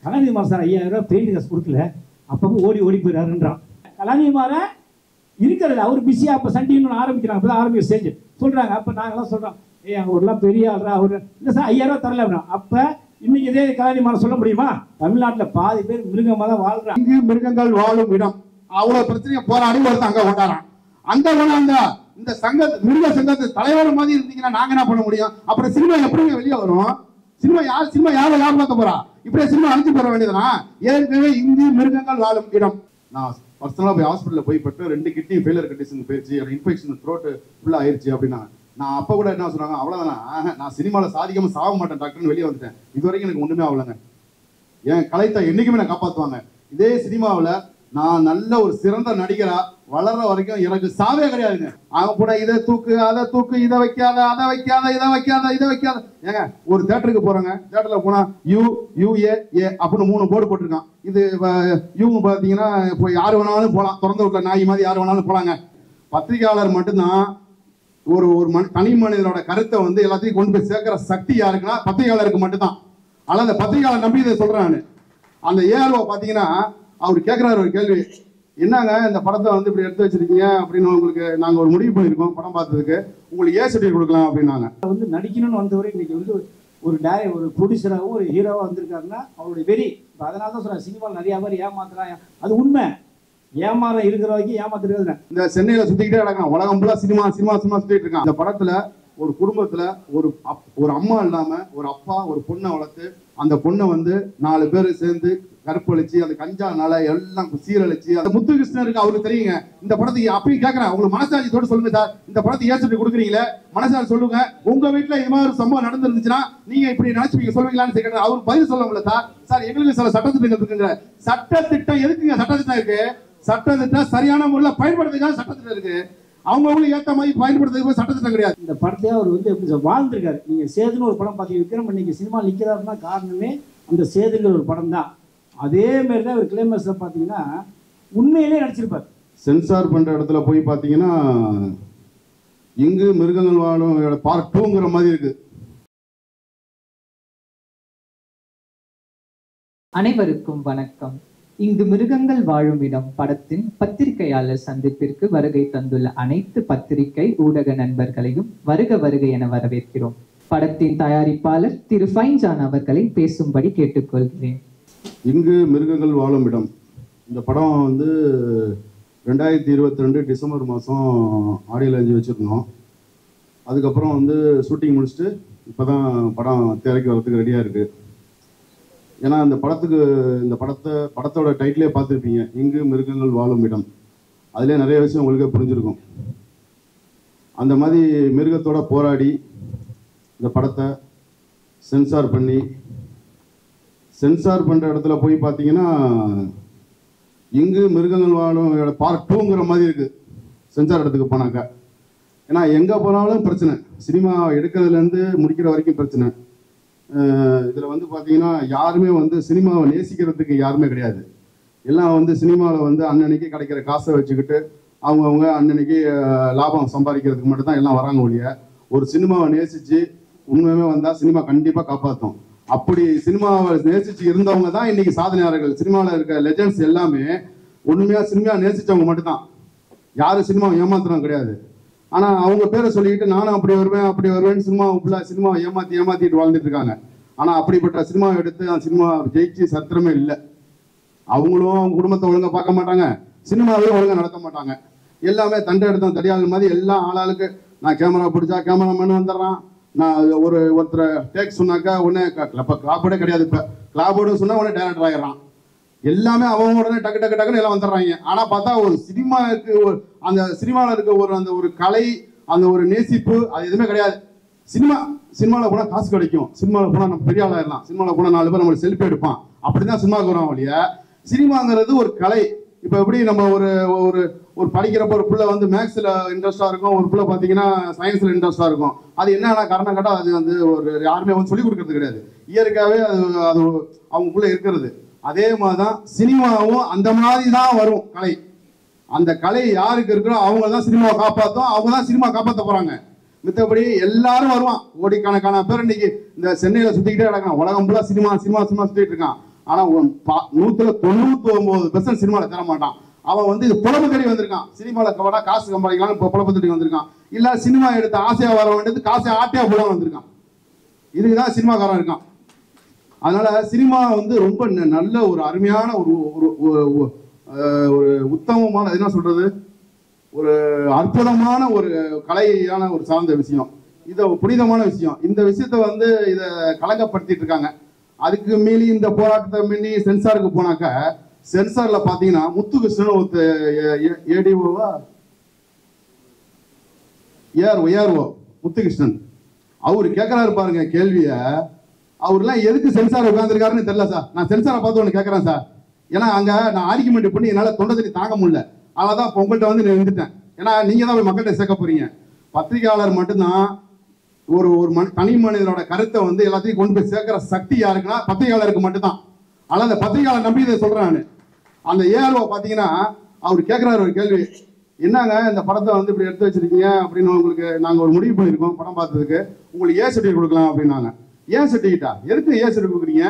கலாநிதிமார் sir ஐயாயிரம் ரூபாய் paint காசு கொடுக்கல அப்பப்போ ஓடி ஓடி போயிடாருன்றான் கலாநிதிமார இருக்கிறது அவர் பிஸியாக அப்போ சண்டின்னு ஆரம்பிக்கிறாங்க அப்போ தான் ஆரம்பிக்க ஸ்டேஜ் சொல்கிறாங்க அப்போ நாங்களாம் சொல்கிறோம் ஏய் அவங்க ஊர்லாம் பெரிய ஆள்ரா அவர் இல்லை சார் ஐயாயிரம் ரூபாய் தரல அப்படின்னா அப்போ இன்னைக்கு இதே கலாநிதிமார சொல்ல முடியுமா தமிழ்நாட்டில் பாதி பேர் மிருகமாக தான் வாழ்கிறாங்க இங்கு மிருகங்கள் வாழும் இடம் அவ்வளவு பிரச்சனையை போராடி ஒருத்தன் அங்க கொண்டாடுறான் அங்க கொண்டாந்த இந்த சங்க மிருக சங்கத்து தலைவர் மாதிரி இருந்தீங்கன்னா நாங்க என்ன பண்ண முடியும் அப்புறம் சினிமா எப்படிங்க வெளியே வரும் சினிமா யார் சினிமா யாரை லாபம் பார்க்க போறா இப்படியே சினிமா அழிச்சு போற வேண்டியதுனா ஏற்கனவே இங்கு மிருகங்கள் வாழும் இடம் நான் பர்சனலாக போய் ஹாஸ்பிட்டலில் போய் பட்டு ரெண்டு கிட்னி ஃபெயிலியர் கண்டிஷன் போயிடுச்சு இன்ஃபெக்ஷன் த்ரோட்டு ஃபுல்லாக ஆயிடுச்சு அப்படின்னா நான் அப்போ கூட என்ன சொன்னாங்க அவ்வளோதானா நான் சினிமாவில் சாதிக்காம சாக மாட்டேன் டாக்டர்னு வெளியே வந்துட்டேன் இது வரைக்கும் எனக்கு ஒன்றுமே ஆகலைங்க என் கலைத்தை என்னைக்குமே நான் காப்பாற்றுவாங்க இதே சினிமாவில் நான் நல்ல ஒரு சிறந்த நடிகரா வளர்ற வரைக்கும் எனக்கு சாவே கிடையாதுங்க அவங்க கூட இதை தூக்கு அதை தூக்கு இதை வைக்காத அதை வைக்காத இதை வைக்காத இதை வைக்காத ஏங்க ஒரு தேட்டருக்கு போறாங்க தேட்டர்ல போனா யூ யூ ஏ ஏ அப்படின்னு மூணு போர்டு போட்டிருக்கான் இது யூ பார்த்தீங்கன்னா இப்போ யார் வேணாலும் போகலாம் திறந்த விட்ல நாய் மாதிரி யார் வேணாலும் போலாங்க பத்திரிகையாளர் மட்டும்தான் ஒரு ஒரு மனி தனி மனிதனோட கருத்தை வந்து எல்லாத்தையும் கொண்டு போய் சேர்க்கிற சக்தி யாருக்குன்னா பத்திரிகையாளருக்கு மட்டும்தான் ஆனால் அந்த பத்திரிகையாளர் நம்பி இதை சொல்றேன் நான் அந்த ஏஆர்ஓ பார்த்தீங்கன்னா அவர் கேட்குறாரு ஒரு கேள்வி என்னங்க இந்த படத்தை வந்து இப்படி எடுத்து வச்சிருக்கீங்க அப்படின்னு உங்களுக்கு நாங்கள் ஒரு முடிவு பண்ணியிருக்கோம் படம் பார்த்ததுக்கு உங்களுக்கு ஏ சர்டிஃபிகேட் கொடுக்கலாம் அப்படின்னாங்க வந்து நடிக்கணும்னு வந்தவர் இன்னைக்கு வந்து ஒரு டேர ஒரு ப்ரொடியூசராகவும் ஒரு ஹீரோவாக வந்திருக்காருன்னா அவருடைய வெறி இப்போ அதனால தான் சொல்கிறேன் சினிமாவில் நிறைய பேர் ஏமாத்துறான் அது உண்மை ஏமாற இருக்கிற வரைக்கும் ஏமாத்துறது இந்த சென்னையில சுத்திக்கிட்டே கிடக்கான் உலகம் ஃபுல்லா சினிமா சினிமா சினிமா சுத்திட்டு இருக்கான் இந்த படத்துல ஒரு குடும்பத்துல ஒரு அப்- ஒரு அம்மா இல்லாம ஒரு அப்பா ஒரு பொண்ணை வளர்த்து அந்த பொண்ணை வந்து நாலு பேர் சேர்ந்து கற்பழிச்சு அந்த கஞ்சானால எல்லாம் சீரழிச்சு அந்த முத்துகிருஷ்ணருக்கு அவருக்கு தெரியுங்க இந்த படத்துக்கு அப்பயும் கேட்கறேன் உங்களுக்கு மனசாட்சியோட சொல்லுங்க சார் இந்த படத்தை ஏன் சொல்லி கொடுக்குறீங்களே மனசாட்சி சொல்லுங்க உங்க வீட்டுல இது மாதிரி ஒரு சம்பவம் நடந்துருந்துச்சுன்னா நீங்க இப்படி நினைச்சுப்பீங்க சொல்லுவீங்களான்னு கேட்கறேன் அவர் பதில் சொல்ல முடியல சார் சார் எங்களுக்கு சில சட்டத்திட்டங்கள் இருக்குங்க சட்டத்திட்டம் எதுக்குங்க சட்டத்திட்டம் இருக்கு சட்டத்திட்டம் சரியான முறையில் பயன்படுத்துறதுக்காக சட்டத்திட்டம் இருக்கு அவங்கவுங்களுக்கு ஏத்த மாதிரி பயன்படுத்துறதுக்கு சட்டத்திட்டம் கிடையாது இந்த படத்தையே அவர் வந்து எப்படி சொல்ல வாழ்ந்திருக்காரு நீங்கள் சேதுன்னு ஒரு படம் பார்த்தீங்க விக்ரம் இன்னைக்கு சினிமா நிற்கிறாருன்னா காரணமே அந்த சேதுங்கிற ஒரு படம் தான் அதே மாதிரி தான் அவர் கிளைமேக்ஸில் பார்த்தீங்கன்னா உண்மையிலே நடிச்சிருப்பார் சென்சார் பண்ற இடத்துல போய் பாத்தீங்கன்னா இங்கு மிருகங்கள் வாழும் பார்ட் டூங்கிற மாதிரி இருக்கு அனைவருக்கும் வணக்கம் இங்கு மிருகங்கள் வாழும் இடம் படத்தின் பத்திரிகையாளர் சந்திப்பிற்கு வருகை தந்துள்ள அனைத்து பத்திரிகை ஊடக நண்பர்களையும் வருக வருக என வரவேற்கிறோம் படத்தின் தயாரிப்பாளர் திரு ஃபைன்ஜான் அவர்களை பேசும்படி கேட்டுக்கொள்கிறேன் இங்கு மிருகங்கள் வாழும் இடம் இந்த படம் வந்து ரெண்டாயிரத்தி இருபத்தி ரெண்டு டிசம்பர் மாதம் ஆடியோ லான்ச் வச்சுருந்தோம் அதுக்கப்புறம் வந்து ஷூட்டிங் முடிச்சுட்டு இப்போ தான் படம் திரைக்கு வரதுக்கு ரெடியாக இருக்குது ஏன்னா இந்த படத்துக்கு இந்த படத்தை படத்தோட டைட்டிலே பார்த்துருப்பீங்க இங்கு மிருகங்கள் வாழும் இடம் அதிலே நிறைய விஷயம் உங்களுக்கே புரிஞ்சிருக்கும் அந்த மாதிரி மிருகத்தோட போராடி இந்த படத்தை சென்சார் பண்ணி சென்சார் பண்ணுற இடத்துல போய் பார்த்தீங்கன்னா இங்கு மிருகங்கள் வாழும் பார்ட் டூங்கிற மாதிரி இருக்கு சென்சார் இடத்துக்கு போனாக்கா ஏன்னா எங்கே போனாலும் பிரச்சனை சினிமா எடுக்கிறதுலேருந்து முடிக்கிற வரைக்கும் பிரச்சனை இதில் வந்து பார்த்தீங்கன்னா யாருமே வந்து சினிமாவை நேசிக்கிறதுக்கு யாருமே கிடையாது எல்லாம் வந்து சினிமாவில் வந்து அன்னன்னைக்கு கிடைக்கிற காசை வச்சுக்கிட்டு அவங்கவுங்க அன்னன்னைக்கு அஹ், லாபம் சம்பாதிக்கிறதுக்கு மட்டும் தான் எல்லாம் வராங்க ஒழிய ஒரு சினிமாவை நேசித்து உண்மையுமே வந்தால் சினிமா கண்டிப்பாக காப்பாற்றும் அப்படி சினிமாவை நேசிச்சு இருந்தவங்க தான் இன்னைக்கு சாதனையாளர்கள் சினிமாவில் இருக்க லெஜெண்ட்ஸ் எல்லாமே உண்மையாக சினிமா நேசிச்சவங்க மட்டும்தான் யாரும் சினிமாவை ஏமாத்துறவங்க கிடையாது ஆனா அவங்க பேரை சொல்லிக்கிட்டு நானும் அப்படி வருவேன் அப்படி வருவேன்னு சினிமா ஃபுல்லாக சினிமாவை ஏமாத்தி ஏமாத்திட்டு வாழ்ந்துட்டு இருக்காங்க ஆனா அப்படிப்பட்ட சினிமாவை எடுத்து அந்த சினிமா ஜெயிச்சு சரித்திரமே இல்லை அவங்களும் அவங்க குடும்பத்தை ஒழுங்கா பார்க்க மாட்டாங்க சினிமாவையும் ஒழுங்கா நடத்த மாட்டாங்க எல்லாமே தண்டை எடுத்தோம் தடியாள் மாதிரி எல்லாம் ஆளாளுக்கு நான் கேமரா பிடிச்சா கேமராமேன் வந்துடுறான் நான் ஒரு ஒருத்தரை டேக் சொன்னாக்கா உடனே இப்போ கிளாபோர்டே கிடையாது இப்போ கிளாபோர்டு சொன்னா உடனே டேரக்டர் ஆயிடுறான் எல்லாமே அவங்க உடனே டக்கு டக்கு டக்குன்னு எல்லாம் வந்துடுறாங்க ஆனா பார்த்தா ஒரு சினிமாவுக்கு ஒரு அந்த சினிமாவில் இருக்க ஒரு அந்த ஒரு கலை அந்த ஒரு நேசிப்பு அது எதுவுமே கிடையாது சினிமா சினிமாவில் போனால் காசு கிடைக்கும் சினிமாவில் போனால் நம்ம பெரிய ஆளாயிடலாம் சினிமாவில் போனால் நாலு பேர் நம்ம செல்ஃபி எடுப்பான் அப்படிதான் சினிமாவுக்கு வரோம் ஒழிய சினிமாங்கிறது ஒரு கலை இப்போ எப்படி நம்ம ஒரு ஒரு ஒரு படிக்கிறப்ப ஒரு பிள்ளை வந்து மேக்ஸில் இன்ட்ரெஸ்டாக இருக்கும் ஒரு பிள்ளை பார்த்தீங்கன்னா சயின்ஸில் இன்ட்ரெஸ்டாக இருக்கும் அது என்னென்ன காரணம் கேட்டால் அது வந்து ஒரு யாருமே வந்து சொல்லிக் கொடுக்கறது கிடையாது இயற்கையாகவே அது அது அவங்களுக்குள்ள இருக்கிறது அதே மாதிரி தான் சினிமாவும் அந்த மாதிரி தான் வரும் கலை அந்த கலை யாருக்கு இருக்கோ அவங்க தான் சினிமாவை காப்பாற்றும் அவங்க தான் சினிமா காப்பாற்ற போறாங்க மித்தபடி எல்லாரும் வருவான் கோடிக்கணக்கான பேர் இன்னைக்கு இந்த சென்னையில சுத்திக்கிட்டே கிடக்கான் உலகம் ஃபுல்லா சினிமா சினிமா சினிமா சுத்திட்டு இருக்கான் ஆனா உன் பா- நூத்துல தொண்ணூத்தி ஒன்பது பெர்சன்ட் சினிமால தர மாட்டான் அவன் வந்து இது புலம்பு தேடி வந்திருக்கான் சினிமால கவடா காசு சம்பாதிக்கலாம் இப்போ புலம்பு தேடி வந்திருக்கான் இல்ல சினிமா எடுத்து ஆசையா வர வேண்டியது காசை ஆட்டையா போட வந்திருக்கான் இதுக்குதான் சினிமாக்காரன் இருக்கான் அதனால சினிமா வந்து ரொம்ப ந- நல்ல ஒரு அருமையான ஒரு ஒரு ஒரு- ஒரு, அஹ், ஒரு உத்தமமான என்ன சொல்றது ஒரு அற்புதமான ஒரு கலையான ஒரு சார்ந்த விஷயம் இது புனிதமான விஷயம் இந்த விஷயத்த வந்து இதை கலங்கப்படுத்திட்டு இருக்காங்க அதுக்கு மீறி இந்த போராட்டத்தை மீறி சென்சாருக்கு போனாக்க சென்சார்ல பாத்தீங்கன்னா முத்துகிருஷ்ணன் ஒருத்த ஏடிஓவா ஏஆர் ஒய்ஆர்ஓ முத்துகிருஷ்ணன் அவர் கேட்கறாரு பாருங்க கேள்விய அவர்லாம் எதுக்கு சென்சார் உட்காந்துருக்காருன்னு தெரியல சார் நான் சென்சாரை பார்த்து ஒன்று கேட்கறேன் சார் ஏன்னா அங்க நான் ஆர்குமெண்ட் பண்ணி என்னால தொண்டை தண்ணி தாங்க முடியல அதனால தான் இப்போ உங்கள்கிட்ட வந்து நான் இருந்துட்டேன் ஏன்னா நீங்க தான் போய் மக்கள்கிட்ட சேர்க்க போறீங்க பத்திரிகையாளர் மட்டும்தான் ஒரு ஒரு மனி தனி மனிதனோட கருத்தை வந்து எல்லாத்தையும் கொண்டு போய் சேர்க்கிற சக்தி யாருக்குன்னா பத்திரிகையாளருக்கு மட்டும்தான் ஆனால் அந்த பத்திரிகையாளர் நம்பி இதை சொல்றேன் நான் அந்த ஏஆர்ஓ பார்த்தீங்கன்னா அவர் கேட்குறாரு ஒரு கேள்வி என்னங்க இந்த படத்தை வந்து இப்படி எடுத்து வச்சிருக்கீங்க அப்படின்னு உங்களுக்கு நாங்கள் ஒரு முடிவு பண்ணியிருக்கோம் படம் பார்த்ததுக்கு உங்களுக்கு ஏ சர்டிஃபிகேட் கொடுக்கலாம் அப்படின்னாங்க ஏன் சர்டிஃபிகேட்டா எதுக்கு ஏ சர்டிஃபிகேட் கொடுக்குறீங்க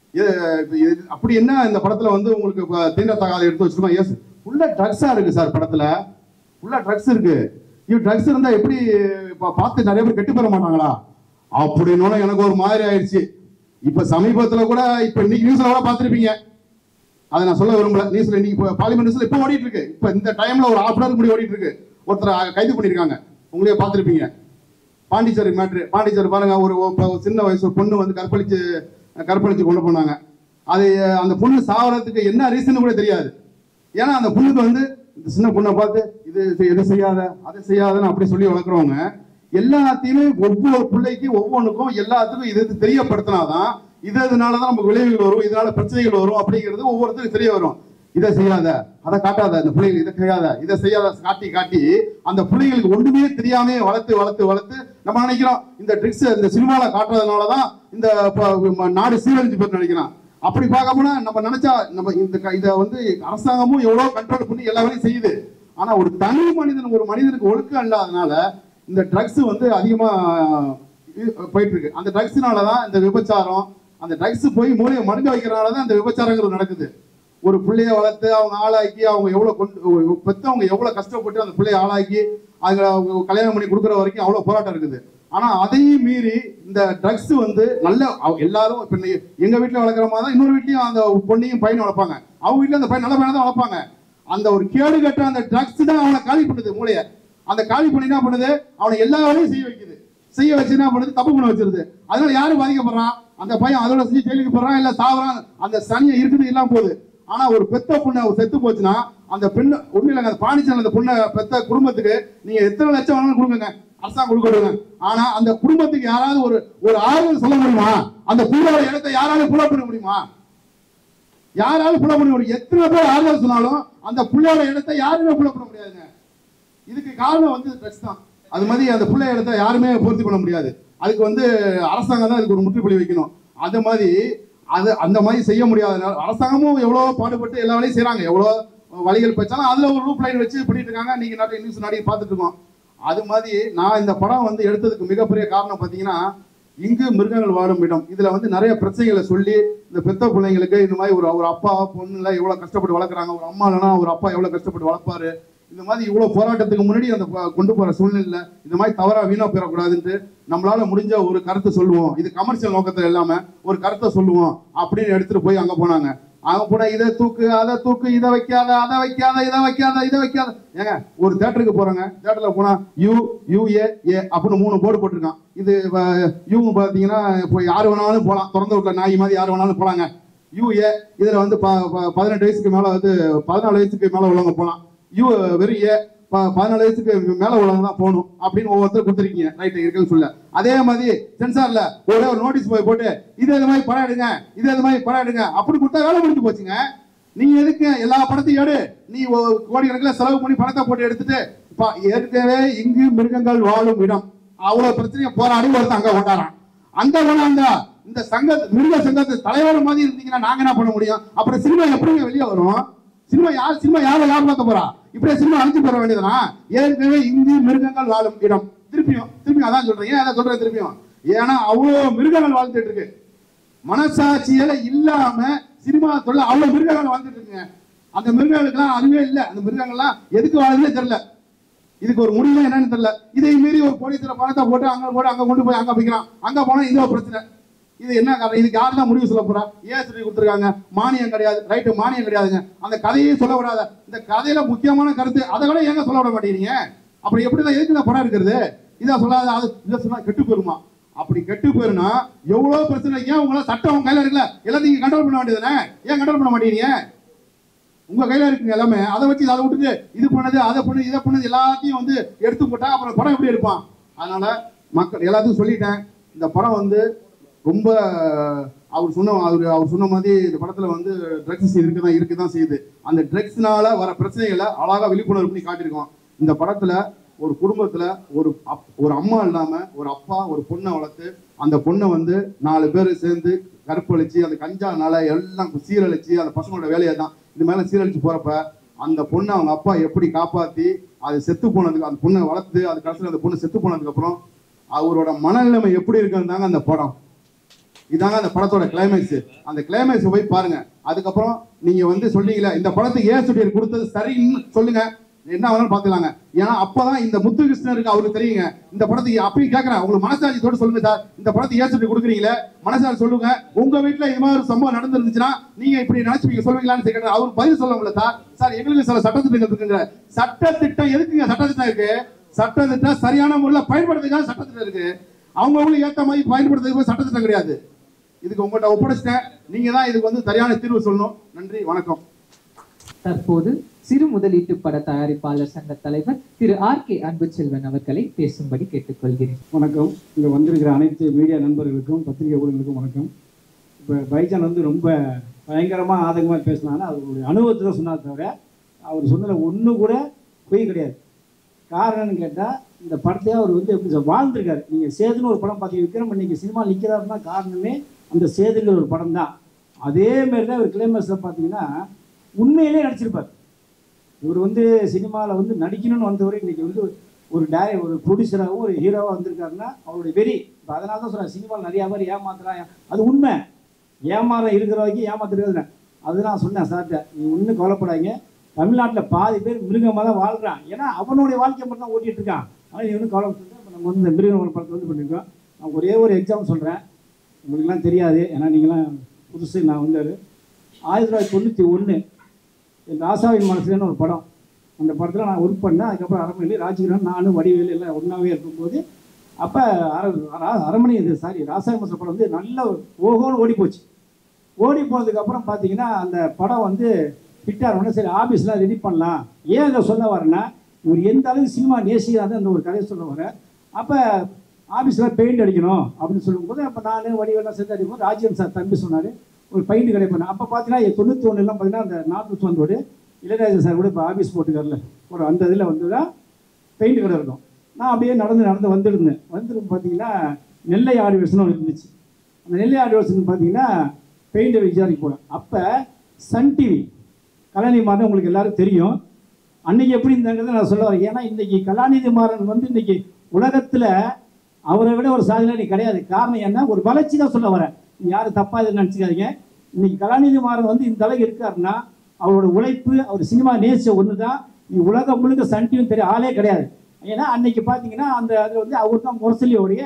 எ- இது- அப்படி என்ன இந்த படத்துல வந்து உங்களுக்கு இப்போ தீண்டத்தகாத எடுத்து வச்சிருக்கோம் ஏஸ் ஃபுல்லா ட்ரக்ஸா இருக்கு சார் படத்துல ஃபுல்லா ட்ரக்ஸ் இருக்கு இது ட்ரக்ஸ் இருந்தா எப்படி இப்ப பார்த்து நிறைய பேர் கெட்டு பெற மாட்டாங்களா அப்படின்னு எனக்கு ஒரு மாதிரி ஆயிடுச்சு இப்ப சமீபத்துல கூட இப்ப இன்னைக்கு நியூஸ்ல கூட பார்த்திருப்பீங்க அதை நான் சொல்ல விரும்பல நியூஸ்ல இன்னைக்கு இப்போ பார்லிமெண்ட் நியூஸ்ல இப்போ ஓடிட்டு இருக்கு இப்போ இந்த டைம்ல ஒரு ஹாஃப் அன் முடி ஓடிட்டு இருக்கு ஒருத்தர் கைது பண்ணிருக்காங்க உங்களே பார்த்திருப்பீங்க பாண்டிச்சேரி மேட்ரு பாண்டிச்சேரி பாருங்க ஒரு ஒரு சின்ன வயசு ஒரு பொண்ணு வந்து கற்பழிச்சு கற்பழிச்சு கொண்டு போனாங்க அது அந்த பொண்ணு சாவறதுக்கு என்ன ரீசன் கூட தெரியாது ஏன்னா அந்த பொண்ணுக்கு வந்து இந்த சின்ன பொண்ணை பார்த்து இது செய்- இதை செய்யாத அதை செய்யாதன்னு அப்படி சொல்லி வளர்க்குறவங்க எல்லாத்தையுமே ஒவ்வொரு பிள்ளைக்கு ஒவ்வொன்றுக்கும் எல்லாத்துக்கும் இது இது தெரியப்படுத்தினாதான் இது இதனால தான் நமக்கு விளைவுகள் வரும் இதனால பிரச்சனைகள் வரும் அப்படிங்கிறது ஒவ்வொருத்தருக்கும் தெரிய வரும் இதை செய்யாத அதை காட்டாத இந்த பிள்ளைகள் இதை செய்யாத இதை செய்யாத காட்டி காட்டி அந்த பிள்ளைகளுக்கு ஒண்ணுமே தெரியாம வளர்த்து வளர்த்து வளர்த்து நம்ம நினைக்கிறோம் இந்த ட்ரிக்ஸ் இந்த சினிமால காட்டுறதுனால தான் இந்த ப- ம- நாடு சீரழிஞ்சு போய் நினைக்கிறோம் அப்படி பார்க்க போனா நம்ம நினைச்சா நம்ம இந்த க- இதை வந்து அரசாங்கமும் எவ்வளவு கண்ட்ரோல் பண்ணி எல்லா வேலையும் செய்யுது ஆனா ஒரு தனி மனிதன் ஒரு மனிதனுக்கு ஒழுக்கம் இல்லாதனால இந்த ட்ரக்ஸ் வந்து அதிகமா இது போயிட்டு இருக்கு அந்த ட்ரக்ஸ்னால தான் இந்த விபச்சாரம் அந்த ட்ரக்ஸ் போய் மூளையை மடுங்க வைக்கிறனால தான் இந்த விபச்சாரங்கிறது நடக்குது ஒரு பிள்ளைய வளர்த்து அவங்க ஆளாக்கி அவங்க எவ்வளவு கொண்டு பெத்தவங்க எவ்வளவு கஷ்டப்பட்டு அந்த பிள்ளைய ஆளாக்கி அதுல அவங்க கல்யாணம் பண்ணி கொடுக்குற வரைக்கும் அவ்வளவு போராட்டம் இருக்குது ஆனா அதையும் மீறி இந்த ட்ரக்ஸ் வந்து நல்ல அவ- எல்லாரும் இப்ப நீ- எங்க வீட்டுல வளர்க்குற மாதிரி தான் இன்னொரு வீட்லயும் அந்த பொண்ணையும் பையனை வளர்ப்பாங்க அவங்க வீட்டுல அந்த பையன் நல்ல பையனை தான் வளர்ப்பாங்க அந்த ஒரு கேடு கட்ட அந்த ட்ரக்ஸ் தான் அவனை காலி பண்ணுது மூளைய அந்த காலி பண்ணி என்ன பண்ணுது அவனை எல்லா வேலையும் செய்ய வைக்குது செய்ய வச்சு என்ன பண்ணுது தப்பு பண்ண வச்சிருது அதனால யாரு பாதிக்கப்படுறான் அந்த பையன் அதோட செஞ்சு ஜெயிலுக்கு போறான் இல்ல சாவறான் அந்த சனியை இருக்குது இல்லாம போகுது ஆனா ஒரு பெத்த பொண்ணு அவ செத்து போச்சுன்னா அந்த பெண்ணு உண்மையில அந்த பாண்டிச்சேரி அந்த பொண்ணை பெத்த குடும்பத்துக்கு நீங்க எத்தனை லட்சம் வேணாலும் கொடுங்க அரசாங்கம் கொடுக்கணுங்க ஆனா அந்த குடும்பத்துக்கு யாராவது ஒரு ஒரு ஆறுதல் சொல்ல முடியுமா அந்த புள்ளோட இடத்தை யாராலும் புள்ள பண்ண முடியுமா யாராலும் புள்ள பண்ண முடியும் எத்தனை பேர் ஆறுதல் சொன்னாலும் அந்த புள்ளையோட இடத்தை யாருமே புள்ள பண்ண முடியாதுங்க இதுக்கு காரணம் வந்து ட்ரக்ஸ் தான் அது மாதிரி அந்த பிள்ளை இடத்த யாருமே பூர்த்தி பண்ண முடியாது அதுக்கு வந்து அரசாங்கம் தான் இதுக்கு ஒரு முற்றுப்புள்ளி வைக்கணும் அது மாதிரி அது அந்த மாதிரி செய்ய முடியாதனால அரசாங்கமும் எவ்வளோ பாடுபட்டு எல்லா வேலையும் செய்றாங்க எவ்வளோ வழிகள் வச்சாலும் அதுல ஒரு ரூப் லைன் வச்சு பண்ணிட்டு இருக்காங்க நீங்க நிறைய நியூஸ் நிறைய பார்த்துட்டு இருக்கோம் அது மாதிரி நான் இந்த படம் வந்து எடுத்ததுக்கு மிகப்பெரிய காரணம் பார்த்தீங்கன்னா இங்கு மிருகங்கள் வாழும் இடம் இதுல வந்து நிறைய பிரச்சனைகளை சொல்லி இந்த பெத்த பிள்ளைங்களுக்கு இந்த மாதிரி ஒரு ஒரு அப்பா பொண்ணுல எவ்வளவு கஷ்டப்பட்டு வளர்க்குறாங்க ஒரு அம்மா இல்லைன்னா ஒரு அப்பா எவ்வளவு கஷ்டப்பட்டு வளர்ப்பாரு இந்த மாதிரி இவ்வளவு போராட்டத்துக்கு முன்னாடி அந்த ப- கொண்டு போற சூழ்நிலை இந்த மாதிரி தவறா வீணா போயிடக்கூடாதுன்ட்டு நம்மளால முடிஞ்ச ஒரு கருத்தை சொல்லுவோம் இது கமர்ஷியல் நோக்கத்துல இல்லாம ஒரு கருத்தை சொல்லுவோம் அப்படின்னு எடுத்துட்டு போய் அங்க போனாங்க அங்க போனா இதை தூக்கு அதை தூக்கு இதை வைக்காத அதை வைக்காத இதை வைக்காத இதை வைக்காத ஏங்க ஒரு தேட்டருக்கு போறாங்க தேட்டர்ல போனா யூ யூ ஏ ஏ அப்படின்னு மூணு போர்டு போட்டிருக்கான் இது யூ பாத்தீங்கன்னா இப்போ யாரு வேணாலும் போலாம் திறந்த விட்டுல நாய் மாதிரி யாரு வேணாலும் போலாங்க யூ ஏ இதுல வந்து ப- ப- பதினெட்டு வயசுக்கு மேல வந்து பதினாலு வயசுக்கு மேல உள்ளவங்க போலாம் யூ வெறும் ஏ ப- பதினாலு வயசுக்கு மேல உள்ளவங்க தான் போகணும் அப்படின்னு ஒவ்வொருத்தர் கொடுத்துருக்கீங்க ரைட் இருக்குன்னு சொல்ல அதே மாதிரி சென்சார்ல ஒரே ஒரு நோட்டீஸ் போய் போட்டு இது இது மாதிரி படம் எடுங்க இது இது மாதிரி படம் எடுங்க அப்படி கொடுத்தா வேலை முடிஞ்சு போச்சுங்க நீ எதுக்கு எல்லா படத்தையும் எடு நீ ஒ- கோடிக்கணக்கில் செலவு பண்ணி படத்தை போட்டு எடுத்துட்டு இப்ப ஏற்கனவே இங்கு மிருகங்கள் வாழும் இடம் அவ்வளவு பிரச்சனையை போராடி ஒருத்தன் அங்க கொண்டாடுறான் அங்க கொண்டாந்தா இந்த சங்க மிருக சங்கத்து தலைவர் மாதிரி இருந்தீங்கன்னா நாங்க என்ன பண்ண முடியும் அப்புறம் சினிமா எப்படிங்க வெளியே வரும் சினிமா யார் சினிமா யாரை லாபம் போறா இப்படியே சினிமா அழிச்சு போற வேண்டியதுனா ஏற்கனவே இங்கு மிருகங்கள் வாழும் இடம் திருப்பியும் திருப்பியும் அதான் சொல்றேன் ஏன் அதான் சொல்றேன் திருப்பியும் ஏன்னா அவ்வளோ மிருகங்கள் வாழ்ந்துட்டு இருக்கு மனசாட்சியில இல்லாம சினிமா தொழில் அவ்வளவு மிருகங்கள் வாழ்ந்துட்டு இருக்குங்க அந்த மிருகங்களுக்குலாம் அறிவே இல்லை அந்த மிருகங்கள்லாம் எதுக்கு வாழுதுன்னே தெரியல இதுக்கு ஒரு முடிவு என்னன்னு தெரியல இதை மீறி ஒரு போலீஸ்ல பணத்தை போட்டு அங்க போட்டு அங்க கொண்டு போய் அங்க வைக்கிறான் அங்க போனா இந்த ஒரு பிரச்சனை இது என்ன காரணம் இதுக்கு யார் தான் முடிவு சொல்ல போறா ஏன் சொல்லி கொடுத்துருக்காங்க மானியம் கிடையாது ரைட்டு மானியம் கிடையாதுங்க அந்த கதையே சொல்ல விடாத இந்த கதையில முக்கியமான கருத்து அதை கூட ஏங்க சொல்ல விட மாட்டேங்கிறீங்க அப்படி எப்படி தான் எதுக்கு இந்த படம் இருக்கிறது இதை சொல்லாத அது இதை சொன்னா கெட்டு போயிருமா அப்படி கெட்டு போயிருனா எவ்வளவு பிரச்சனை ஏன் உங்களால சட்டம் உங்க கையில இருக்குல்ல எல்லாத்தையும் நீங்க கண்ட்ரோல் பண்ண வேண்டியதுதானே ஏன் கண்ட்ரோல் பண்ண மாட்டேங்கிறீங்க உங்க கையில இருக்குங்க எல்லாமே அதை வச்சு அதை விட்டுட்டு இது பண்ணது அதை பண்ணது இதை பண்ணது எல்லாத்தையும் வந்து எடுத்து போட்டா அப்புறம் படம் எப்படி எடுப்பான் அதனால மக்கள் எல்லாத்துக்கும் சொல்லிட்டேன் இந்த படம் வந்து ரொம்ப அவர் சொன்ன அவர் அவர் சொன்ன மாதிரி இந்த படத்துல வந்து ட்ரக்ஸ் இருக்கு தான் இருக்கு தான் செய்யுது அந்த ட்ரக்ஸ்னால வர பிரச்சனைகளை அழகா விழிப்புணர்வு பண்ணி காட்டியிருக்கோம் இந்த படத்துல ஒரு குடும்பத்துல ஒரு அப்- ஒரு அம்மா இல்லாம ஒரு அப்பா ஒரு பொண்ணை வளர்த்து அந்த பொண்ணை வந்து நாலு பேர் சேர்ந்து கற்பழிச்சு அந்த கஞ்சானால எல்லாம் சீரழிச்சு அந்த பசங்களோட வேலையை தான் இது மேல சீரழிச்சு போறப்ப அந்த பொண்ணை அவங்க அப்பா எப்படி காப்பாத்தி அது செத்து போனதுக்கு அந்த பொண்ணை வளர்த்து அது கடைசியில் அந்த பொண்ணு செத்து போனதுக்கு அப்புறம் அவரோட மனநிலைமை எப்படி இருக்குன்னு தாங்க அந்த படம் இதாங்க அந்த படத்தோட கிளைமேக்ஸ் அந்த கிளைமேக்ஸ் போய் பாருங்க அதுக்கப்புறம் நீங்க வந்து சொல்றீங்களா இந்த படத்துக்கு ஏன் சுட்டியர் கொடுத்தது சரின்னு சொல்லுங்க என்ன வேணாலும் பாத்துக்கலாங்க ஏன்னா அப்பதான் இந்த முத்துகிருஷ்ணருக்கு அவருக்கு தெரியுங்க இந்த படத்துக்கு அப்பயும் கேட்கறேன் உங்களுக்கு மனசாட்சியத்தோட சொல்லுங்க சார் இந்த படத்துக்கு ஏன் சுட்டி கொடுக்குறீங்களே மனசாட்சி சொல்லுங்க உங்க வீட்டுல இது மாதிரி ஒரு சம்பவம் நடந்துருந்துச்சுன்னா நீங்க இப்படி நினைச்சுப்பீங்க சொல்லுவீங்களான்னு கேட்கறேன் அவர் பதில் சொல்ல முடியல சார் சார் எங்களுக்கு சில சட்டத்திட்டங்கள் இருக்குங்க சட்டத்திட்டம் எதுக்குங்க சட்டத்திட்டம் இருக்கு சட்டத்திட்டம் சரியான முறையில் பயன்படுத்துக்காக சட்டத்திட்டம் இருக்கு அவங்கவுங்களுக்கு ஏத்த மாதிரி பயன்படுத்துறதுக்கு சட்டத்திட்டம் கிடையாது இதுக்கு உங்கள்கிட்ட ஒப்படைச்சிட்டேன் நீங்க தான் இதுக்கு வந்து சரியான தீர்வு சொல்லணும் நன்றி வணக்கம் தற்போது சிறு முதலீட்டு பட தயாரிப்பாளர் சங்க தலைவர் திரு ஆர் கே அன்புச்செல்வன் அவர்களை பேசும்படி கேட்டுக்கொள்கிறேன் வணக்கம் இங்கே வந்திருக்கிற அனைத்து மீடியா நண்பர்களுக்கும் பத்திரிகை ஊழியர்களுக்கும் வணக்கம் இப்போ பைஜான் வந்து ரொம்ப பயங்கரமாக ஆதங்கமாக பேசினாங்கன்னா அவருடைய அனுபவத்தை தான் சொன்னார் தவிர அவர் சொன்னதில் ஒன்று கூட பொய் கிடையாது காரணம்னு கேட்டால் இந்த படத்தையே அவர் வந்து எப்படி சொல்ல வாழ்ந்திருக்காரு நீங்கள் சேதுன்னு ஒரு படம் பார்த்தீங்க விக்ரம் இன்னைக்கு சினிமா நிற்கிறாருன்னா காரணமே அந்த சேதுங்கிற ஒரு படம் தான் அதே மாதிரி தான் இவர் கிளைமேக்ஸில் பார்த்தீங்கன்னா உண்மையிலே நடிச்சிருப்பார் இவர் வந்து சினிமாவில் வந்து நடிக்கணும்னு வந்தவர் இன்னைக்கு வந்து ஒரு டேர ஒரு ப்ரொடியூசராகவும் ஒரு ஹீரோவாக வந்திருக்காருன்னா அவருடைய வெறி இப்போ அதனால தான் சொல்கிறேன் சினிமாவில் நிறையா பேர் ஏமாத்துறான் அது உண்மை ஏமாற இருக்கிற வரைக்கும் ஏமாத்துறது அது நான் சொன்னேன் சார்கிட்ட நீ ஒன்றும் கவலைப்படாதீங்க தமிழ்நாட்டில் பாதி பேர் மிருகமாக தான் வாழ்கிறான் ஏன்னா அவனுடைய வாழ்க்கை மட்டும் தான் ஓட்டிகிட்டு இருக்கான் ஆனால் நீ ஒன்றும் கவலைப்பட்டு இப்போ நம்ம வந்து இந்த மிருகம் படத்தை வந்து பண்ணியிருக்கோம் நான் ஒரே ஒரு எக்ஸாம் சொல்கிறேன் உங்களுக்குலாம் தெரியாது ஏன்னா நீங்களாம் புதுசு நான் வந்து ஆயிரத்தி தொள்ளாயிரத்தி தொண்ணூற்றி ஒன்று இந்த ராசாவின் மனசுலன்னு ஒரு படம் அந்த படத்தில் நான் ஒர்க் பண்ணேன் அதுக்கப்புறம் அரண்மனை ராஜகிரன் நானும் வடிவேலு எல்லாம் ஒன்றாவே இருக்கும்போது அப்போ அர ரா- அரண்மனை இது சாரி ராசாவின் மனசு படம் வந்து நல்ல ஓஹோன்னு ஓடி போச்சு ஓடி போனதுக்கப்புறம் பார்த்தீங்கன்னா அந்த படம் வந்து ஹிட்டார் உடனே சரி ஆஃபீஸ்லாம் ரெடி பண்ணலாம் ஏன் இதை சொல்ல வரேன்னா இவர் எந்த அளவுக்கு சினிமா நேசிக்கிறாரு அந்த ஒரு கதையை சொல்ல வரேன் அப்போ ஆஃபீஸில் பெயிண்ட் அடிக்கணும் அப்படின்னு சொல்லும்போது அப்போ நான் வடிவெல்லாம் சேர்த்து அடிக்கும்போது ராஜீவன் சார் தம்பி சொன்னார் ஒரு பெயிண்ட் கடை பண்ணேன் அப்போ பார்த்தீங்கன்னா தொண்ணூற்றி ஒன்றுலாம் பார்த்தீங்கன்னா அந்த நார்த் சுவன் ரோடு இளையராஜா சார் கூட இப்போ ஆஃபீஸ் போட்டுக்கார்ல ஒரு அந்த இதில் வந்து தான் பெயிண்ட் கடை இருக்கும் நான் அப்படியே நடந்து நடந்து வந்துருந்தேன் வந்துருக்கு பார்த்தீங்கன்னா நெல்லை ஆடிவேஷன் ஒன்று இருந்துச்சு அந்த நெல்லை ஆடிவேஷன் பார்த்தீங்கன்னா பெயிண்ட் விசாரிக்க போனேன் அப்போ சன் டிவி கலாநிதி மாறன் உங்களுக்கு எல்லாரும் தெரியும் அன்னைக்கு எப்படி இருந்தாங்கிறத நான் சொல்ல வரேன் ஏன்னா இன்னைக்கு கலாநிதி மாறன் வந்து இன்னைக்கு உலகத்தில் அவரை விட ஒரு சாதனை கிடையாது காரணம் என்ன ஒரு வளர்ச்சி தான் சொல்ல வரேன் நீங்க யாரும் தப்பா இதை நினச்சிக்காதீங்க இன்னைக்கு கலாநிதி மாறன் வந்து இந்த அளவுக்கு இருக்காருன்னா அவரோட உழைப்பு அவர் சினிமா நேசிச்ச ஒன்று தான் நீ உலகம் முழுக்க சன் டிவின்னு தெரிய ஆளே கிடையாது ஏன்னா அன்னைக்கு பார்த்தீங்கன்னா அந்த அதில் வந்து அவர் தான் முரசொலியோடைய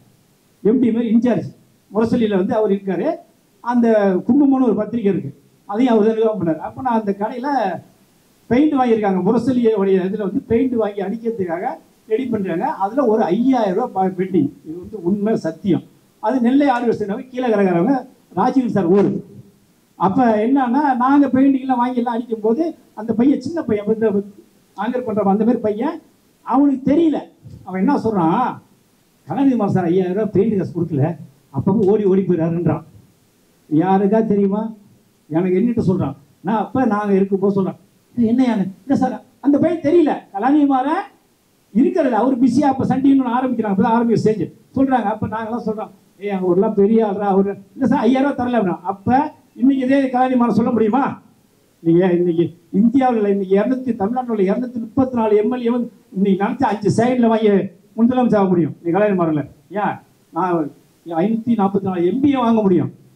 எம்டி மாதிரி இன்சார்ஜ் முரசொலியில் வந்து அவர் இருக்காரு அந்த குங்குமம்னு ஒரு பத்திரிக்கை இருக்கு அதையும் அவர் நிர்வாகம் பண்ணார் அப்போ நான் அந்த கடையில் பெயிண்ட் வாங்கியிருக்காங்க முரசொலியோடைய இதில் வந்து பெயிண்ட் வாங்கி அடிக்கிறதுக்காக ரெடி பண்ணுறாங்க அதில் ஒரு ஐயாயிரம் ரூபாய் பெட்டிங் இது வந்து உண்மை சத்தியம் அது நெல்லை ஆறு வருஷம் கீழே கிடக்கிறவங்க ராஜீவ் சார் ஊர் அப்போ என்னன்னா நாங்கள் பெயிண்டிங்லாம் வாங்கி எல்லாம் அடிக்கும் போது அந்த பையன் சின்ன பையன் வந்து ஆங்கர் பண்ணுற அந்த மாதிரி பையன் அவனுக்கு தெரியல அவன் என்ன சொல்கிறான் கலாநிதி மாஸ்டர் சார் ஐயாயிரம் ரூபாய் பெயிண்ட் காசு கொடுக்கல அப்பப்போ ஓடி ஓடி போயிடாருன்றான் யாருக்கா தெரியுமா எனக்கு என்னட்டு சொல்கிறான் நான் அப்போ நாங்கள் இருக்கும்போது சொல்கிறேன் என்ன யானை இல்லை சார் அந்த பையன் தெரியல கலாநிதி மாறன் இருக்கிறது அவர் பிஸியாக அப்போ சண்டின்னு ஆரம்பிக்கிறாங்க அப்போ தான் ஆரம்பிக்க ஸ்டேஜ் சொல்கிறாங்க அப்போ நாங்களாம் சொல்கிறோம் ஏய் அவர்லாம் பெரிய ஆள்ரா அவர் இல்லை சார் ஐயாயிரம் ரூபா தரல அப்படின்னா அப்போ இன்னைக்கு இதே கலாநிதி மாறன் சொல்ல முடியுமா நீங்கள் இன்னைக்கு இந்தியாவில் இன்னைக்கு இரநூத்தி தமிழ்நாட்டில் உள்ள இரநூத்தி முப்பத்தி நாலு எம்எல்ஏ வந்து இன்னைக்கு நினச்சா அஞ்சு சைடில் வாங்கி முதலமைச்சர் ஆக முடியும் நீ கல்யாணம் மாறல ஏன் நான் ஐநூற்றி நாற்பத்தி நாலு எம்பியை வாங்க முடியும்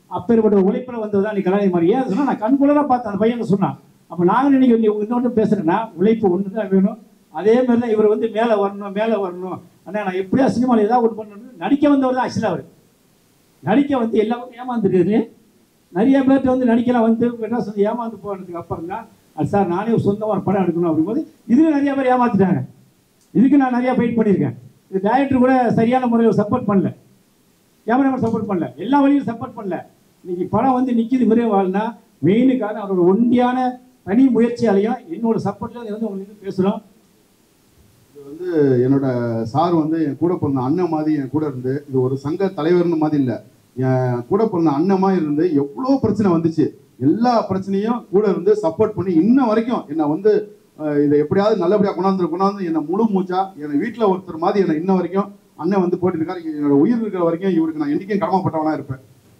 அப்பேற்பட்ட ஒரு உழைப்பில் வந்தது தான் நீ கலாநிதி மாதிரி ஏன் சொன்னா நான் கண்குளராக பார்த்தேன் அந்த பையன் சொன்னான் அப்போ நாங்கள் இன்னைக்கு நீ இன்னொன்று பேசுகிறேன்னா உழைப்பு ஒன்று தான் வேணும் அதே மாதிரி தான் இவர் வந்து மேலே வரணும் மேலே வரணும் அண்ணா நான் எப்படியா சினிமாவில் ஏதாவது ஒன்று பண்ணணும் நடிக்க வந்தவர் தான் ஆக்சுவலாக அவர் நடிக்க வந்து எல்லா பக்கம் ஏமாந்துருக்காரு நிறைய பேர்கிட்ட வந்து நடிக்கலாம் வந்து என்ன சொல்லி ஏமாந்து போனதுக்கு அப்புறம் தான் அது சார் நானே ஒரு சொந்தமாக ஒரு படம் எடுக்கணும் அப்படிங்கும்போது இதுக்கு நிறைய பேர் ஏமாத்திட்டாங்க இதுக்கு நான் நிறைய ஃபைட் பண்ணியிருக்கேன் இது டைரக்டர் கூட சரியான முறையில் சப்போர்ட் பண்ணல கேமராமேன் சப்போர்ட் பண்ணல எல்லா வழியும் சப்போர்ட் பண்ணல இன்னைக்கு படம் வந்து நிற்கிது மிருக வாழ்னா மெயின் காரணம் அவரோட ஒண்டியான தனி முயற்சியாலையும் என்னோட சப்போர்ட்ல வந்து உங்களுக்கு பேசுகிறோம் இது வந்து என்னோட சார் வந்து என் கூட பிறந்த அண்ணன் மாதிரி என் கூட இருந்து இது ஒரு சங்க தலைவர்னு மாதிரி இல்லை என் கூட பிறந்த அண்ணன் மாதிரி இருந்து எவ்வளோ பிரச்சனை வந்துச்சு எல்லா பிரச்சனையும் கூட இருந்து சப்போர்ட் பண்ணி இன்ன வரைக்கும் என்னை வந்து அஹ், இதை எப்படியாவது நல்லபடியாக கொண்டாந்து கொண்டாந்து என்னை முழு மூச்சா என்னை வீட்டில் ஒருத்தர் மாதிரி என்னை இன்ன வரைக்கும் அண்ணன் வந்து போட்டு இருக்காரு என்னோட உயிர் இருக்கிற வரைக்கும் இவருக்கு நான் என்றைக்கும் கடமைப்பட்டவனா இருப்பேன்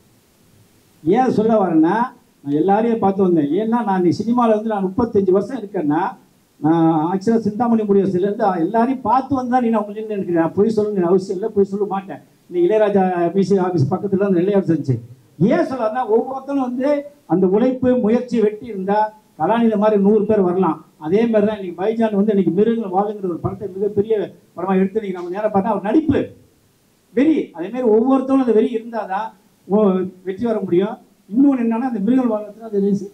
ஏன் சொல்ல வரேன்னா நான் எல்லாரையும் பார்த்து வந்தேன் ஏன்னா நான் நீ சினிமாவில் வந்து நான் முப்பத்தஞ்சு வருஷம் இருக்கேன்னா நான் ஆக்சுவலாக சிந்தாமணி முடிவசிலேருந்து எல்லாரையும் பார்த்து வந்தா நீ நான் உங்களுக்கு எனக்கு நான் பொய் சொல்லணும்னு அவசியம் இல்லை பொய் சொல்ல மாட்டேன் நீ இளையராஜா பிசி ஆஃபீஸ் பக்கத்தில் இருந்து நெல்லையாடு செஞ்சு ஏன் சொல்லறேன்னா ஒவ்வொருத்தரும் வந்து அந்த உழைப்பு முயற்சி வெட்டி இருந்தால் கலாநிதி மாதிரி நூறு பேர் வரலாம் அதே மாதிரி தான் இன்னைக்கு பைஜான் வந்து இன்னைக்கு மிருகங்கள் வாழுங்கிற ஒரு படத்தை மிகப்பெரிய படமாக எடுத்து இன்னைக்கு நம்ம நேரம் பார்த்தா அவர் நடிப்பு வெறி அதே மாதிரி ஒவ்வொருத்தரும் அந்த வெறி இருந்தால் தான் வெற்றி வர முடியும் இன்னொன்று என்னன்னா அந்த மிருகங்கள் வாழ்க்கை அது ரிலீஸ்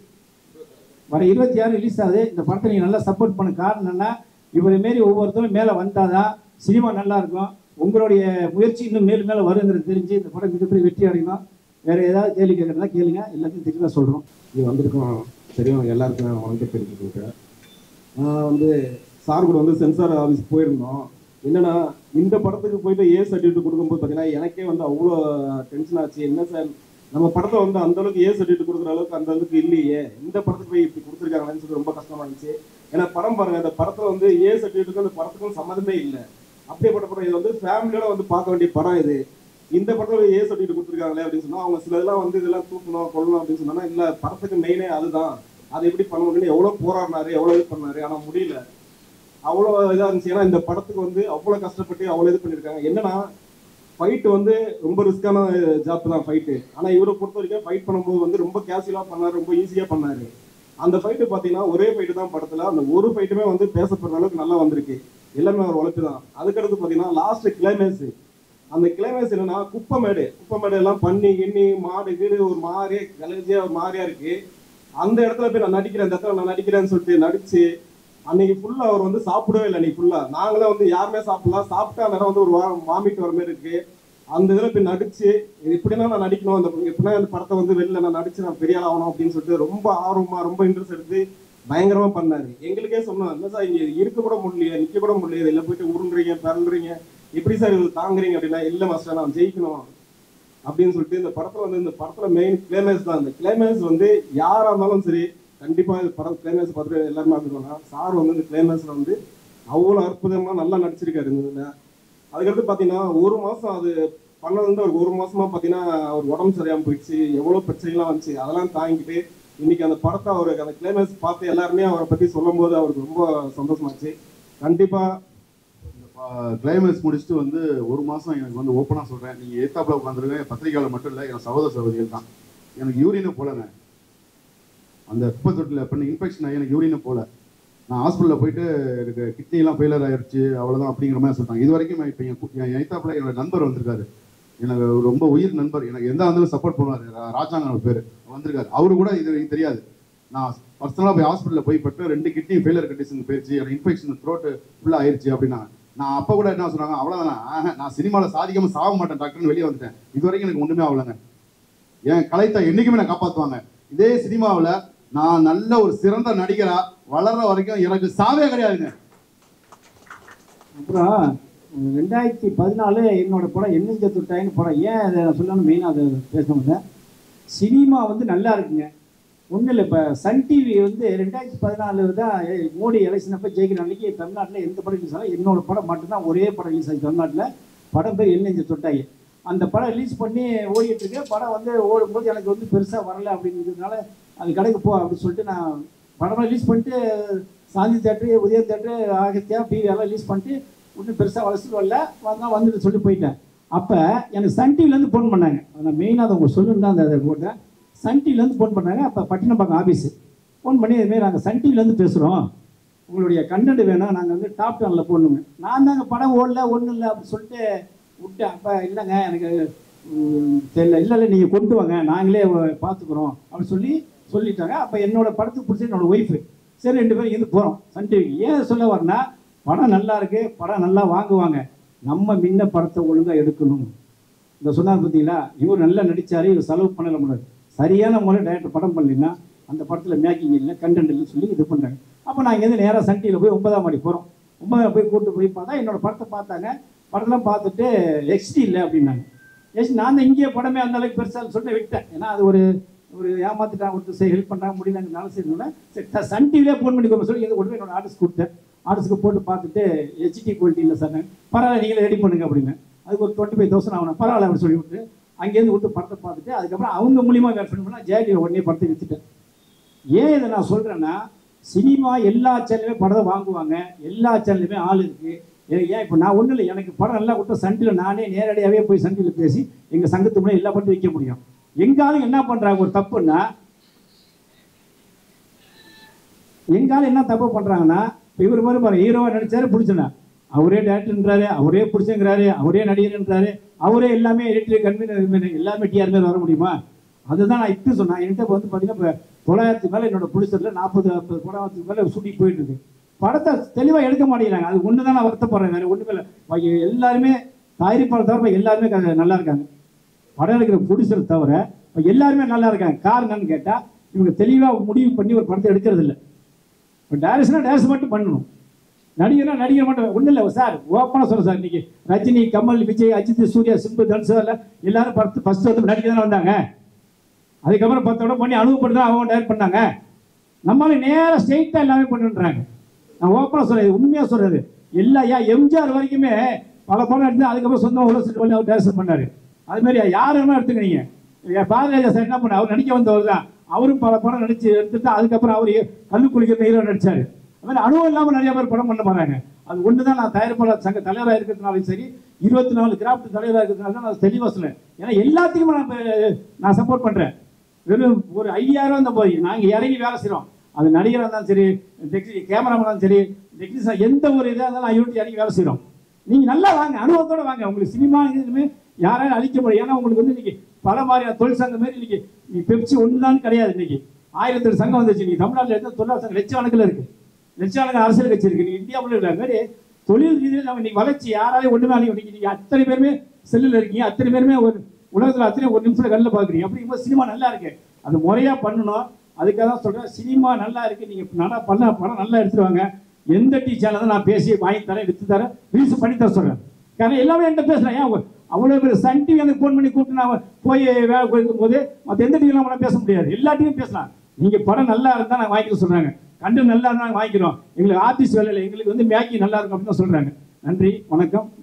வர இருபத்தி ஆறு ரிலீஸ் ஆகுது இந்த படத்தை நீங்கள் நல்லா சப்போர்ட் பண்ண காரணம் என்னன்னா இவரை மாரி ஒவ்வொருத்தரும் மேலே வந்தாதான் சினிமா நல்லா இருக்கும் உங்களுடைய முயற்சி இன்னும் மேலும் மேலே வருங்கிறது தெரிஞ்சு இந்த படம் மிகப்பெரிய வெற்றி அடையணும் வேற ஏதாவது கேள்வி கேட்கறதா கேளுங்க எல்லாத்தையும் தெளிவாக சொல்கிறோம் இது வந்திருக்கோம் தெரியும் எல்லாருக்கும் வணக்கம் தெரிவிச்சுக்கிறேன் நான் வந்து சார் கூட வந்து சென்சார் ஆஃபீஸ் போயிருந்தோம் என்னன்னா இந்த படத்துக்கு போயிட்டு ஏ சர்டிஃபிகேட் கொடுக்கும்போது பார்த்தீங்கன்னா எனக்கே வந்து அவ்வளோ டென்ஷன் ஆச்சு என்ன சார் நம்ம படத்தை வந்து அந்த அளவுக்கு ஏ சர்டிஃபிகேட் கொடுக்குற அளவுக்கு அந்த அளவுக்கு இல்லையே இந்த படத்துக்கு போய் இப்படி கொடுத்துருக்காங்களேன்னு சொல்லி ரொம்ப கஷ்டமா இருந்துச்சு ஏன்னா படம் பாருங்க அந்த படத்துல வந்து ஏ சர்டிஃபிகேட்டுக்கும் அந்த படத்துக்கும் சம்மந்தமே இல்லை அப்படியேப்பட்ட படம் இது வந்து ஃபேமிலியோட வந்து பார்க்க வேண்டிய படம் இது இந்த படத்துல ஏ சர்டிஃபிகேட் கொடுத்துருக்காங்களே அப்படின்னு சொன்னா அவங்க சில இதெல்லாம் வந்து இதெல்லாம் தூக்கணும் கொள்ளணும் அப்படின்னு சொன்னா இல்ல படத்துக்கு மெயினே அதுதான் அதை எப்படி பண்ண முடியும்னு எவ்வளவு போராடினாரு எவ்வளவு இது பண்ணாரு ஆனா முடியல அவ்வளவு இதா இருந்துச்சு ஏன்னா இந்த படத்துக்கு வந்து அவ்வளவு கஷ்டப்பட்டு அவ்வளவு இது பண்ணிருக்காங்க என்னன்னா ஃபைட் வந்து ரொம்ப ரிஸ்கான ஜாப் தான் ஃபைட்டு ஆனா இவரை பொறுத்த வரைக்கும் ஃபைட் பண்ணும்போது வந்து ரொம்ப கேஷுவலா பண்ணாரு ரொம்ப ஈஸியா பண்ணாரு அந்த ஃபைட்டு பாத்தீங்கன்னா ஒரே ஃபைட்டு தான் படத்துல அந்த ஒரு ஃபைட்டுமே வந்து பேசப்படுற அளவுக்கு நல்லா வந்திருக்கு எல்லாமே அவர் உழைப்பு தான் அதுக்கடுத்து பாத்தீங்கன்னா லாஸ்ட் கிளைமேக்ஸ் அந்த கிளைமேக்ஸ் என்னன்னா குப்பமேடு குப்பமேடு எல்லாம் பண்ணி கிண்ணி மாடு கீடு ஒரு மாதிரியே கலர்ஜியா ஒரு மாதிரியா இருக்கு அந்த இடத்துல போய் நான் நடிக்கிறேன் இந்த இடத்துல நான் நடிக்கிறேன்னு சொல்லிட்டு நடிச்சு அன்னைக்கு ஃபுல்லா அவர் வந்து சாப்பிடவே இல்லை அன்னைக்கு ஃபுல்லா நாங்களே வந்து யாருமே சாப்பிடலாம் சாப்பிட்டா நேரம் வந்து ஒரு வாமிட் வர மாதிரி இருக்கு அந்த இதுல போய் நடிச்சு எப்படின்னா நான் நடிக்கணும் அந்த எப்படின்னா அந்த படத்தை வந்து வெளில நான் நடிச்சு நான் பெரிய ஆள் ஆகணும் அப்படின்னு சொல்லிட்டு ரொம்ப ஆர்வமா ரொம்ப இன்ட்ரெஸ்ட் எடுத்து பயங்கரமா பண்ணாரு எங்களுக்கே சொன்னோம் என்ன சார் இங்க இருக்க கூட முடியலையே நிக்க கூட முடியலையே இல்ல போயிட்டு உருண்டுறீங்க பிறண்டுறீங்க எப்படி சார் இது தாங்குறீங்க அப்படின்னா இல்ல மாஸ்டர் நான் ஜெயிக்கணும் அப்படின்னு சொல்லிட்டு இந்த படத்துல வந்து இந்த படத்துல மெயின் கிளைமேக்ஸ் தான் இந்த கிளைமேக்ஸ் வந்து யாரா இருந்தாலும் சரி கண்டிப்பா இந்த படம் கிளைமேக்ஸ் பார்த்துட்டு எல்லாருமே அப்படின்னா சார் வந்து இந்த கிளைமேக்ஸ்ல வந்து அவ்வளவு அற்புதமா நல்லா நடிச்சிருக்காரு இந்த இதுல அதுக்கடுத்து பாத்தீங்கன்னா ஒரு மாசம் அது பண்ணது வந்து ஒரு ஒரு மாசமா பாத்தீங்கன்னா அவர் உடம்பு சரியாம போயிடுச்சு எவ்வளவு பிரச்சனைலாம் வந்துச்சு அதெல்லாம் தாங்கிட்டு இன்னைக்கு அந்த படத்தை அவருக்கு அந்த கிளைமேக்ஸ் பார்த்து எல்லாருமே அவரை பத்தி சொல்லும் போது அவருக்கு ரொம்ப சந்தோஷமாச்சு கண்டிப்பா கிளைமேக்ஸ் முடிச்சுட்டு வந்து ஒரு மாதம் எனக்கு வந்து ஓப்பனாக சொல்கிறேன் நீங்கள் ஏத்தாப்பில் உட்காந்துருக்கேன் பத்திரிகையாளர் மட்டும் இல்லை என் சகோதர சகோதரிகள் தான் எனக்கு யூரினே போலங்க அந்த குப்பை தொட்டில் பண்ண இன்ஃபெக்ஷன் ஆகி எனக்கு யூரினே போல நான் ஹாஸ்பிட்டலில் போயிட்டு எனக்கு கிட்னிலாம் ஃபெயிலர் ஆயிடுச்சு அவ்வளோதான் அப்படிங்கிற மாதிரி சொல்லிட்டாங்க இது வரைக்கும் இப்போ என் கு- என் ஏத்தாப்பில் என்னோட நண்பர் வந்திருக்காரு எனக்கு ரொம்ப உயிர் நண்பர் எனக்கு எந்த வந்தாலும் சப்போர்ட் பண்ணுவார் ராஜாங்க பேர் வந்திருக்காரு அவரு கூட இது எனக்கு தெரியாது நான் பர்சனலாக போய் ஹாஸ்பிட்டலில் போய் பட்டு ரெண்டு கிட்னி ஃபெயிலர் கண்டிஷன் போயிடுச்சு எனக்கு இன்ஃபெக்ஷன் த்ரோட்டு ஃபுல்லாக ஆயிடுச்சு அப்படின்னா நான் அப்போ கூட என்ன சொன்னாங்க அவ்வளோதானே ஆஹா, நான் சினிமாவில் சாதிக்காம சாக மாட்டேன் டாக்டர்னு வெளியே வந்துட்டேன் இது வரைக்கும் எனக்கு ஒன்றுமே ஆகலைங்க என் கலைத்தை என்னைக்குமே நான் காப்பாற்றுவாங்க இதே சினிமாவில் நான் நல்ல ஒரு சிறந்த நடிகரா வளர்ற வரைக்கும் எனக்கு சாவே கிடையாதுங்க அப்புறம் உம், ரெண்டாயிரத்தி பதினாலு என்னோட படம் என்னஞ்ச தொட்டாயின்னு படம் ஏன் அதை நான் சொல்லணும் மெயினாக அதை பேச முடியல சினிமா வந்து நல்லா இருக்குங்க ஒன்றும் இல்லை இப்போ சன் டிவி வந்து ரெண்டாயிரத்தி பதினாலு தான் ஏய், மோடி எலெக்ஷன் அப்போ ஜெயிக்கிற அன்னைக்கு தமிழ்நாட்டில் எந்த படம் ரிலீஸ் ஆகல என்னோட படம் மட்டும்தான் ஒரே படம் ரிலீஸ் ஆச்சு தமிழ்நாட்டில் படம் பேர் என்னஞ்ச தொட்டாய் அந்த படம் ரிலீஸ் பண்ணி ஓடிட்டு இருக்கு படம் வந்து ஓடும்போது எனக்கு வந்து பெருசாக வரல அப்படிங்கிறதுனால அது கடைக்கு போ அப்படின்னு சொல்லிட்டு நான் படம் ரிலீஸ் பண்ணிட்டு சாந்தி தேட்டரு உதயம் தேட்டரு ஆகத்தியா பிவி எல்லாம் ரிலீஸ் பண்ணிட்டு ஒன்றும் பெருசாக வளர்ச்சி வரல வந்தால் வந்துட்டு சொல்லிட்டு போயிட்டேன் அப்போ எனக்கு சன் டிவிலேருந்து ஃபோன் பண்ணாங்க நான் மெயினாக அதை உங்களுக்கு சொல்லணும் தான் அந்த அதை போட்டேன் சன் டிவிலேருந்து ஃபோன் பண்ணாங்க அப்போ பட்டினப்பாக்கம் ஆஃபீஸு ஃபோன் பண்ணி இதுமாரி நாங்கள் சன் டிவிலேருந்து பேசுகிறோம் உங்களுடைய கண்டென்ட் வேணும் நாங்கள் வந்து டாப் டெனில் போடணுங்க நான் தாங்க படம் ஓடல ஒன்றும் இல்லை அப்படின்னு சொல்லிட்டு விட்டேன் அப்போ இல்லைங்க எனக்கு ம், தெரியல இல்லை இல்லை நீங்கள் கொண்டு வாங்க நாங்களே பார்த்துக்குறோம் அப்படின்னு சொல்லி சொல்லிட்டாங்க அப்போ என்னோட படத்துக்கு பிடிச்ச என்னோட ஒய்ஃபு சரி ரெண்டு பேரும் இருந்து போகிறோம் சன் டிவிக்கு ஏன் சொல்ல வரேன்னா படம் நல்லா இருக்கு படம் நல்லா வாங்குவாங்க நம்ம முன்ன படத்தை ஒழுங்காக எடுக்கணும் இந்த சொன்னார் பார்த்தீங்களா இவர் நல்லா நடிச்சாரு இவர் செலவு பண்ணல முடியாது சரியான முறை டேரக்டர் படம் பண்ணலைன்னா அந்த படத்தில் மேக்கிங் இல்லை கண்டென்ட் இல்லைன்னு சொல்லி இது பண்ணுறாங்க அப்போ நான் இங்கேருந்து நேராக சன் டிவியில் போய் ஒன்பதாம் மாடி போகிறோம் ஒன்பதாம் போய் கூட்டு போய் பார்த்தா என்னோட படத்தை பார்த்தாங்க படத்தெல்லாம் பார்த்துட்டு எக்ஸ்டி இல்லை அப்படின்னாங்க எஸ் நான் தான் இங்கேயே படமே அந்த அளவுக்கு பெருசாக சொல்லிட்டு விட்டேன் ஏன்னா அது ஒரு ஒரு ஏமாத்திட்டான் ஒருத்தர் சரி ஹெல்ப் பண்ணுறாங்க முடியலங்கிறனால சரி சரி த- சன் டிவிலே ஃபோன் பண்ணி கொடுக்க சொல்லி இதை கொண்டு போய் என்னோட ஆர்டிஸ்ட் கொடுத்தேன் ஆர்டிஸ்க்கு போட்டு பார்த்துட்டு ஹெச்டி குவாலிட்டி இல்லை சார் பரவாயில்ல நீங்களே ரெடி பண்ணுங்க அப்படின்னு அதுக்கு ஒரு டுவெண்ட்டி ஃபைவ் தௌசண்ட் ஆகணும் பரவாயில்ல அப்படின்னு சொல்லி விட்டு அங்கேருந்து விட்டு படத்தை பார்த்துட்டு அதுக்கப்புறம் அவங்க மூலியமாக வேறு பண்ணி பண்ணால் ஜெயலலிதா உடனே படத்தை விற்றுட்டேன் ஏன் இதை நான் சொல்கிறேன்னா சினிமா எல்லா சேனலுமே படத்தை வாங்குவாங்க எல்லா சேனலுமே ஆள் இருக்கு ஏன் ஏன் இப்போ நான் ஒன்றும் இல்லை எனக்கு படம் நல்லா கொடுத்த சண்டில் நானே நேரடியாகவே போய் சண்டில் பேசி எங்கள் சங்கத்து முன்னாடி எல்லா படத்தையும் வைக்க முடியும் எங்காலும் என்ன பண்ணுறாங்க ஒரு தப்புன்னா எங்காலும் என்ன தப்பு பண்ணுறாங்கன்னா இப்போ இவர் மாதிரி பாருங்க ஹீரோவா நடிச்சாரு பிடிச்சனா அவரே டேரக்டர்ன்றாரு அவரே பிடிச்சங்கிறாரு அவரே நடிகர்ன்றாரு அவரே எல்லாமே எடிட்டர் கன்வீனர் எல்லாமே டிஆர் மேல வர முடியுமா அதுதான் நான் இப்போ சொன்னேன் என்கிட்ட இப்ப வந்து பார்த்தீங்கன்னா இப்போ தொள்ளாயிரத்துக்கு மேலே என்னோட ப்ரொடியூசரில் நாற்பது நாற்பது படத்துக்கு மேலே ஷூட்டிங் போயிட்டு இருக்கு படத்தை தெளிவாக எடுக்க மாட்டேங்கிறாங்க அது ஒன்று தான் நான் வருத்தப்படுறேன் வேறு ஒன்றுமே இல்லை பாக்கி எல்லாருமே தயாரிப்பாளர் தவிர பாக்கி எல்லாருமே க- நல்லா இருக்காங்க படம் எடுக்கிற ப்ரொடியூசர் தவிர இப்ப எல்லாருமே நல்லா இருக்காங்க காரணம் என்னன்னு கேட்டால் இவங்க தெளிவாக முடிவு பண்ணி ஒரு படத்தை எடுக்கிறது இல்லை இப்போ டேரக்ஷனாக டேரக்ஷன் மட்டும் பண்ணணும் நடிகர்னா நடிகர் மட்டும் ஒன்றும் இல்லை சார் ஓப்பனாக சொல்ல சார் இன்னைக்கு ரஜினி கமல் விஜய் அஜித் சூர்யா சிம்பு தனுஷ் எல்லாம் எல்லாரும் படத்து ஃபர்ஸ்ட் வந்து நடிக்க தானே வந்தாங்க அதுக்கப்புறம் பத்து விட பண்ணி அனுபவப்பட்டு தான் அவங்க டைரக்ட் பண்ணாங்க நம்மளால நேராக ஸ்ட்ரெயிட்டாக எல்லாமே பண்ணுன்றாங்க நான் ஓப்பனாக சொல்றது உண்மையாக சொல்றது எல்லா ஏன் எம்ஜிஆர் வரைக்குமே பல படம் எடுத்து அதுக்கப்புறம் சொந்தம் உலக பண்ணி அவர் டேரக்ஷன் பண்ணாரு அது மாதிரி யார் வேணா எடுத்துக்க நீங்க ஏன் பாரதிராஜா சார் என்ன பண்ண அவர் நடிக்க வந்தவர் தான் அவரும் பல படம் நடிச்சு எடுத்துட்டு அதுக்கப்புறம் அவர் கல்லு குளிக்கிற ஹீரோ நடிச்சாரு அது மாதிரி அனுபவம் இல்லாமல் நிறைய பேர் படம் பண்ண போறாங்க அது ஒன்று தான் நான் தயாரிப்பாளர் சங்க தலைவராக இருக்கிறதுனாலும் சரி இருபத்தி நாலு கிராஃப்ட் தலைவராக இருக்கிறதுனால தான் நான் தெளிவாக சொன்னேன் ஏன்னா எல்லாத்துக்குமே நான் இப்ப- நான் சப்போர்ட் பண்ணுறேன் வெறும் ஒரு ஐயாயிரம் இருந்தால் போய் நாங்கள் இறங்கி வேலை செய்கிறோம் அது நடிகராக இருந்தாலும் சரி டெக்னி கேமராமேனாலும் சரி டெக்னீஷியன் எந்த ஒரு இதாக இருந்தாலும் நான் யூனிட் இறங்கி வேலை செய்கிறோம் நீங்கள் நல்லா வாங்க அனுபவத்தோட வாங்க உங்களுக்கு சினிமா இதுமே யாராலும் அழிக்க முடியும் ஏன்னா உங்களுக்கு வந்து இன்னைக்கு பல மாதிரியான தொழில் சங்கம் மாதிரி இன்னைக்கு நீ பெப்சி ஒன்று தான் கிடையாது இன்னைக்கு ஆயிரத்தி எட்டு சங்கம் வந்துச்சு இன்னைக்கு தமிழ்நாட்டில் எந்த தொழிலாளர் சங்கம் லட்சக்கணக்கில் இருக்கு லட்சக்கணக்கில் அரசியல் கட்சி இருக்கு நீ இந்தியாவில் இருக்கிற மாதிரி தொழில் ரீதியில் நம்ம இன்னைக்கு வளர்ச்சி யாராலையும் ஒன்றுமே அழிக்க இன்னைக்கு நீங்கள் அத்தனை பேருமே செல்லில் இருக்கீங்க அத்தனை பேருமே ஒரு உலகத்தில் அத்தனை ஒரு நிமிஷம் கண்ணில் பார்க்குறீங்க அப்படிங்கும்போது சினிமா நல்லா இருக்கு அது முறையாக பண்ணணும் அதுக்காக தான் சொல்கிறேன் சினிமா நல்லா இருக்கு நீங்கள் நல்லா பண்ண படம் நல்லா எடுத்துட்டு வாங்க எந்த டீ சேனல் தான் நான் பேசி வாங்கி தரேன் விற்று தரேன் ரிலீஸ் பண்ணி தர சொல்கிறேன் காரணம் எல்லாமே என்கிட்ட பேசுகிறேன் ஏன் அவ- அவ்வளோ பேர் சன் டிவி எனக்கு ஃபோன் பண்ணி கூப்பிட்டு நான் போய் வேலை போயிருக்கும் போது மற்ற எந்த டிவியும் நம்மளால பேச முடியாது எல்லா டிவியும் பேசலாம் நீங்கள் படம் நல்லா இருந்தால் நாங்கள் வாங்கிக்க சொல்கிறாங்க கண்டு நல்லா இருந்தால் நாங்கள் வாங்கிக்கிறோம் எங்களுக்கு ஆர்டிஸ்ட் வேலை இல்லை எங்களுக்கு வந்து மேக்கி நல்லா இருக்கும் அப்படின்னு தான் சொல்கிறாங்க நன்றி வணக்கம்